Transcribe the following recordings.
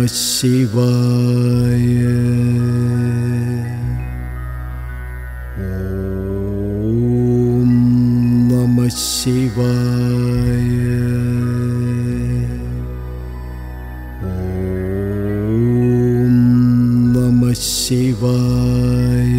ശിവായ ഓം നമ ശിവായ ഓം നമ ശിവായ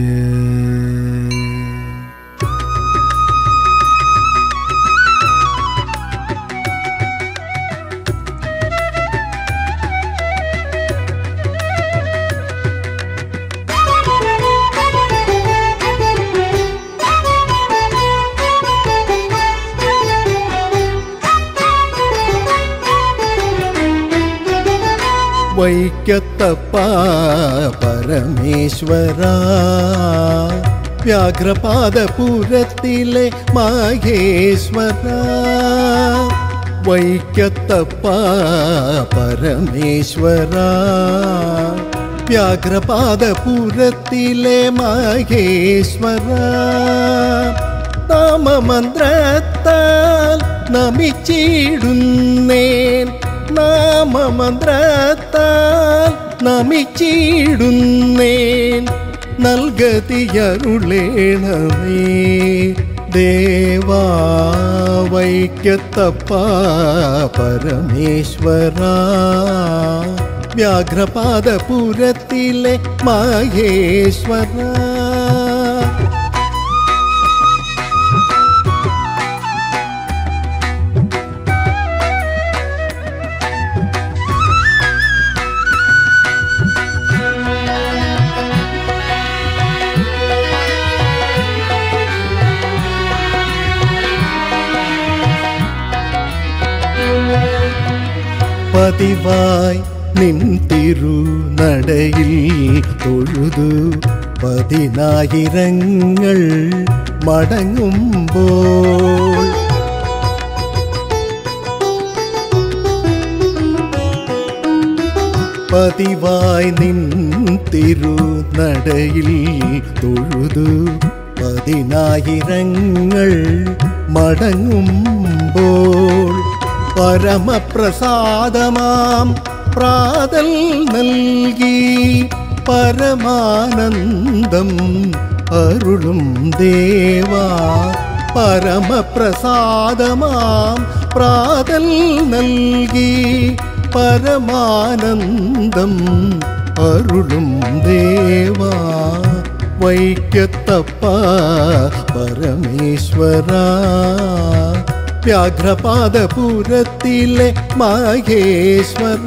വൈക്കത്തപ്പ പരമേശ്വര വ്യാഘ്രപാദപുരത്തിലെ മാഹേശ്വര വൈക്കത്തപ്പ പരമേശ്വര വ്യാഘ്രപാദപുരത്തിലെ മാഹേശ്വര നാമമന്ത്രത്താൽ നമിച്ചിടുന്നേൻ നാമമന്ത്രത്താൽ നമിച്ചിടുന്നേൻ നൽകതിയരുളേണമേ ദേവാ വൈക്കത്തപ്പ പരമേശ്വര വ്യാഘ്രപാദപുരത്തിലെ മാഹേശ്വര പതിവായി നിൻ തിരുനടയിൽ തൊഴുതു പതിനായിരങ്ങൾ മടങ്ങുമ്പോൾ പതിവായി നിൻ തിരുനടയിൽ തൊഴുതു പതിനായിരങ്ങൾ മടങ്ങുമ്പോൾ പരമപ്രസാദമാം പ്രാതൽ നൽകി പരമാനന്ദം അരുളും ദേവാ പരമപ്രസാദമാം പ്രാതൽ നൽകി പരമാനന്ദം അരുളും ദേവാ വൈക്കത്തപ്പ പരമേശ്വര വ്യാഘ്രപാദപുരത്തിലെ മാഹേശ്വര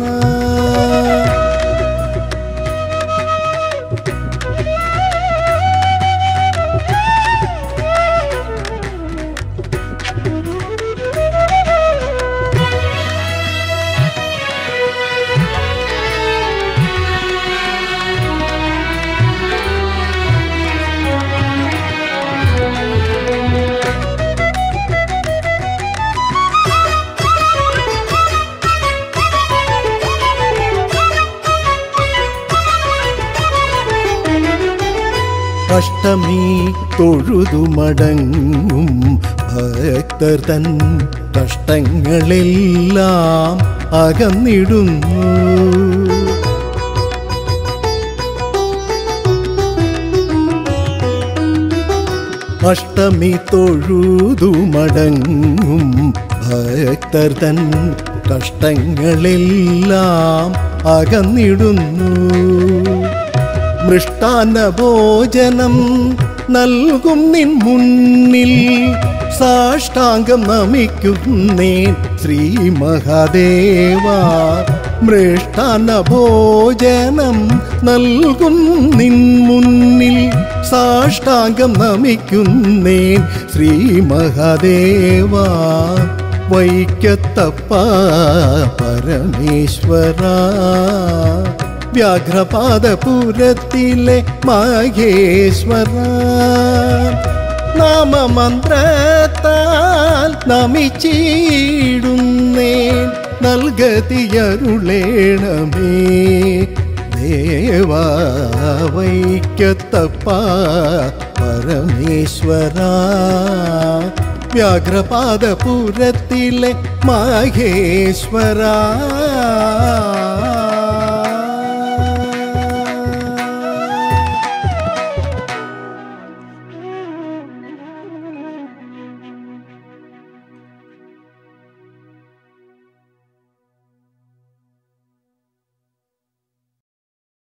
അഷ്ടമി തൊഴുതുമടങ്ങും ഭക്തർ തൻ കഷ്ടങ്ങളെല്ലാം അകന്നിടുന്നു അഷ്ടമി തൊഴുതുമടങ്ങും ഭക്തർ തൻ കഷ്ടങ്ങളെല്ലാം അകന്നിടുന്നു മൃഷ്ടാന്ന ഭോജനം നൽകും നിൻ മുന്നിൽ സാഷ്ടാംഗം നമിക്കുന്നേൻ ശ്രീ മഹാദേവ മൃഷ്ടാന്ന ഭോജനം നൽകും നിൻ മുന്നിൽ സാഷ്ടാംഗം നമിക്കുന്നേൻ ശ്രീ മഹാദേവ വൈക്കത്തപ്പ പരമേശ്വര വ്യാഘ്രപാദപുരത്തിലെ മാഹേശ്വര നാമമന്ത്രത്താൽ നമിച്ചിടുന്നേൻ നൽകതിയരുളേണമേ ദേവാ വൈക്കത്തപ്പ പരമേശ്വര വ്യാഘ്രപാദപുരത്തിലെ മാഹേശ്വര